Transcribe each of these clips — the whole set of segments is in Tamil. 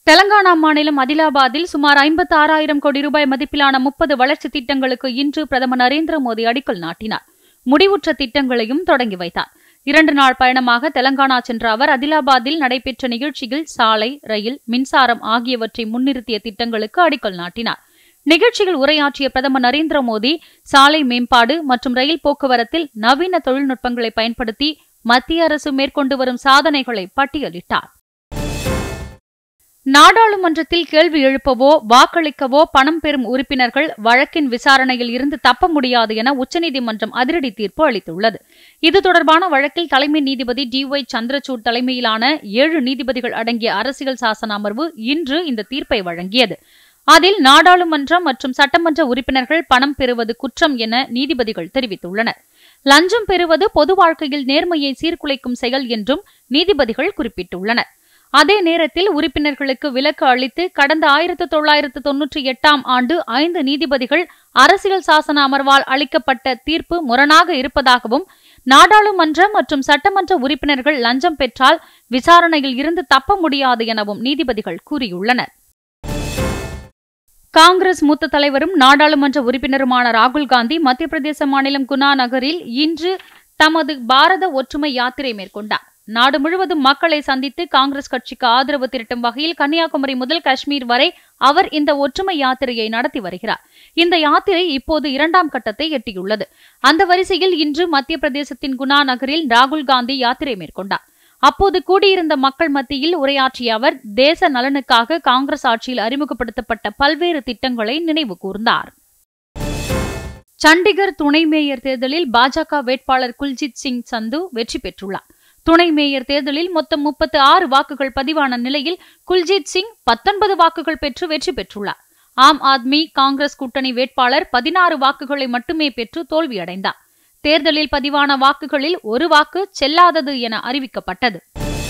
தெலங்கானா மாநிலம் அதிலாபாத்தில் சுமார் ஐம்பத்தி ஆறாயிரம் கோடி ரூபாய் மதிப்பிலான முப்பது வளர்ச்சி திட்டங்களுக்கு இன்று பிரதமர் நரேந்திர மோடி அடிக்கல் நாட்டினார் முடிவுற்ற திட்டங்களையும் தொடங்கி வைத்தார் இரண்டு நாள் பயணமாக தெலங்கானா சென்ற அவர் அதிலாபாத்தில் நடைபெற்ற நிகழ்ச்சியில் சாலை ரயில் மின்சாரம் ஆகியவற்றை முன்னிறுத்திய திட்டங்களுக்கு அடிக்கல் நாட்டினார் நிகழ்ச்சியில் உரையாற்றிய பிரதமர் நரேந்திர மோடி சாலை மேம்பாடு மற்றும் ரயில் போக்குவரத்தில் நவீன தொழில்நுட்பங்களை பயன்படுத்தி மத்திய அரசு மேற்கொண்டு வரும் சாதனைகளை பட்டியலிட்டார் நாடாளுமன்றத்தில் கேள்வி எழுப்பவோ வாக்களிக்கவோ பணம் பெறும் உறுப்பினர்கள் வழக்கின் விசாரணையில் இருந்து தப்ப முடியாது என உச்சநீதிமன்றம் அதிரடி தீர்ப்பு அளித்துள்ளது இது தொடர்பான வழக்கில் தலைமை நீதிபதி டி ஒய் சந்திரசூட் தலைமையிலான ஏழு நீதிபதிகள் அடங்கிய அரசியல் சாசன அமர்வு இன்று இந்த தீர்ப்பை வழங்கியது அதில் நாடாளுமன்றம் மற்றும் சட்டமன்ற உறுப்பினர்கள் பணம் பெறுவது குற்றம் என நீதிபதிகள் தெரிவித்துள்ளனர் லஞ்சம் பெறுவது பொது வாழ்க்கையில் நேர்மையை சீர்குலைக்கும் செயல் என்றும் நீதிபதிகள் குறிப்பிட்டுள்ளனர் அதே நேரத்தில் உறுப்பினர்களுக்கு விலக்கு அளித்து கடந்த ஆயிரத்து தொள்ளாயிரத்து தொன்னூற்றி எட்டாம் ஆண்டு ஐந்து நீதிபதிகள் அரசியல் சாசன அமர்வால் அளிக்கப்பட்ட தீர்ப்பு முரணாக இருப்பதாகவும் நாடாளுமன்ற மற்றும் சட்டமன்ற உறுப்பினர்கள் லஞ்சம் பெற்றால் விசாரணையில் இருந்து தப்ப முடியாது எனவும் நீதிபதிகள் கூறியுள்ளனர் காங்கிரஸ் மூத்த தலைவரும் நாடாளுமன்ற உறுப்பினருமான ராகுல் காந்தி மத்திய பிரதேச மாநிலம் குனா நகரில் இன்று தமது பாரத ஒற்றுமை யாத்திரை மேற்கொண்டார் நாடு முழுவதும் மக்களை சந்தித்து காங்கிரஸ் கட்சிக்கு ஆதரவு திரட்டும் வகையில் கன்னியாகுமரி முதல் காஷ்மீர் வரை அவர் இந்த ஒற்றுமை யாத்திரையை நடத்தி வருகிறார் இந்த யாத்திரை இப்போது இரண்டாம் கட்டத்தை எட்டியுள்ளது அந்த வரிசையில் இன்று மத்திய பிரதேசத்தின் குணா நகரில் ராகுல் காந்தி யாத்திரை மேற்கொண்டார் அப்போது கூடியிருந்த மக்கள் மத்தியில் உரையாற்றிய அவர் தேச நலனுக்காக காங்கிரஸ் ஆட்சியில் அறிமுகப்படுத்தப்பட்ட பல்வேறு திட்டங்களை நினைவு கூர்ந்தார் சண்டிகர் துணை மேயர் தேர்தலில் பாஜக வேட்பாளர் குல்ஜித் சிங் சந்து வெற்றி பெற்றுள்ளார் துணை மேயர் தேர்தலில் மொத்தம் முப்பத்து ஆறு வாக்குகள் பதிவான நிலையில் குல்ஜித் சிங் பத்தொன்பது வாக்குகள் பெற்று வெற்றி பெற்றுள்ளார் ஆம் ஆத்மி காங்கிரஸ் கூட்டணி வேட்பாளர் பதினாறு வாக்குகளை மட்டுமே பெற்று தோல்வியடைந்தார் தேர்தலில் பதிவான வாக்குகளில் ஒரு வாக்கு செல்லாதது என அறிவிக்கப்பட்டது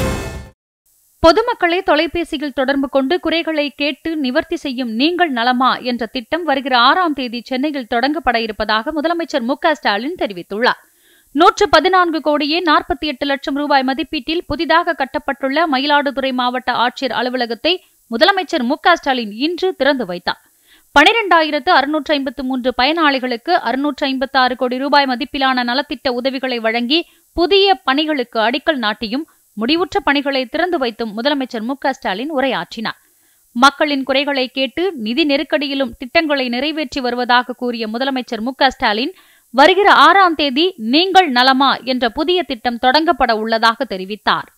பொதுமக்களை தொலைபேசியில் தொடர்பு கொண்டு குறைகளை கேட்டு நிவர்த்தி செய்யும் நீங்கள் நலமா என்ற திட்டம் வருகிற ஆறாம் தேதி சென்னையில் தொடங்கப்பட இருப்பதாக முதலமைச்சர் மு ஸ்டாலின் தெரிவித்துள்ளார் நூற்று பதினான்கு கோடியே நாற்பத்தி எட்டு லட்சம் ரூபாய் மதிப்பீட்டில் புதிதாக கட்டப்பட்டுள்ள மயிலாடுதுறை மாவட்ட ஆட்சியர் அலுவலகத்தை முதலமைச்சர் மு ஸ்டாலின் இன்று திறந்து வைத்தார் பனிரெண்டாயிரத்து அறுநூற்று ஐம்பத்து மூன்று பயனாளிகளுக்கு அறுநூற்று ஐம்பத்தி ஆறு கோடி ரூபாய் மதிப்பிலான நலத்திட்ட உதவிகளை வழங்கி புதிய பணிகளுக்கு அடிக்கல் நாட்டியும் முடிவுற்ற பணிகளை திறந்து வைத்தும் முதலமைச்சர் மு ஸ்டாலின் உரையாற்றினார் மக்களின் குறைகளை கேட்டு நிதி நெருக்கடியிலும் திட்டங்களை நிறைவேற்றி வருவதாக கூறிய முதலமைச்சர் மு ஸ்டாலின் வருகிற ஆறாம் தேதி நீங்கள் நலமா என்ற புதிய திட்டம் தொடங்கப்பட உள்ளதாக தெரிவித்தார்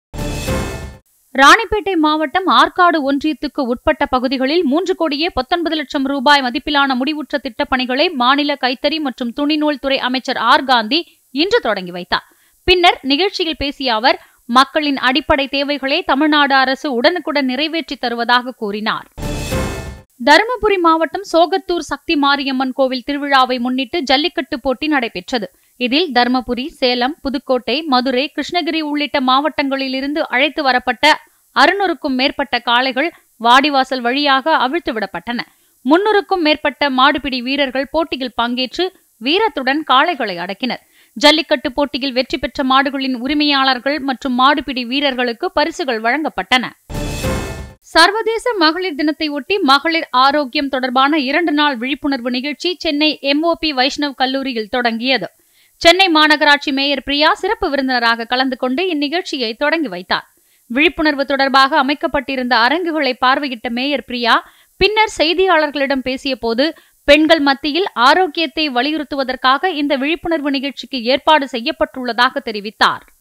ராணிப்பேட்டை மாவட்டம் ஆற்காடு ஒன்றியத்துக்கு உட்பட்ட பகுதிகளில் மூன்று கோடியே பத்தொன்பது லட்சம் ரூபாய் மதிப்பிலான முடிவுற்ற திட்டப்பணிகளை மாநில கைத்தறி மற்றும் துணிநூல் துறை அமைச்சர் ஆர் காந்தி இன்று தொடங்கி வைத்தார் பின்னர் நிகழ்ச்சியில் பேசிய அவர் மக்களின் அடிப்படை தேவைகளை தமிழ்நாடு அரசு உடனுக்குடன் நிறைவேற்றி தருவதாக கூறினார் தருமபுரி மாவட்டம் சோகத்தூர் சக்தி மாரியம்மன் கோவில் திருவிழாவை முன்னிட்டு ஜல்லிக்கட்டு போட்டி நடைபெற்றது இதில் தருமபுரி சேலம் புதுக்கோட்டை மதுரை கிருஷ்ணகிரி உள்ளிட்ட மாவட்டங்களிலிருந்து அழைத்து வரப்பட்ட அறுநூறுக்கும் மேற்பட்ட காளைகள் வாடிவாசல் வழியாக அவிழ்த்து விடப்பட்டன முன்னூறுக்கும் மேற்பட்ட மாடுபிடி வீரர்கள் போட்டியில் பங்கேற்று வீரத்துடன் காளைகளை அடக்கினர் ஜல்லிக்கட்டு போட்டியில் வெற்றி பெற்ற மாடுகளின் உரிமையாளர்கள் மற்றும் மாடுபிடி வீரர்களுக்கு பரிசுகள் வழங்கப்பட்டன சர்வதேச மகளிர் தினத்தை ஒட்டி மகளிர் ஆரோக்கியம் தொடர்பான இரண்டு நாள் விழிப்புணர்வு நிகழ்ச்சி சென்னை எம்ஓபி வைஷ்ணவ் கல்லூரியில் தொடங்கியது சென்னை மாநகராட்சி மேயர் பிரியா சிறப்பு விருந்தினராக கலந்து கொண்டு இந்நிகழ்ச்சியை தொடங்கி வைத்தார் விழிப்புணர்வு தொடர்பாக அமைக்கப்பட்டிருந்த அரங்குகளை பார்வையிட்ட மேயர் பிரியா பின்னர் செய்தியாளர்களிடம் பேசிய போது பெண்கள் மத்தியில் ஆரோக்கியத்தை வலியுறுத்துவதற்காக இந்த விழிப்புணர்வு நிகழ்ச்சிக்கு ஏற்பாடு செய்யப்பட்டுள்ளதாக தெரிவித்தார்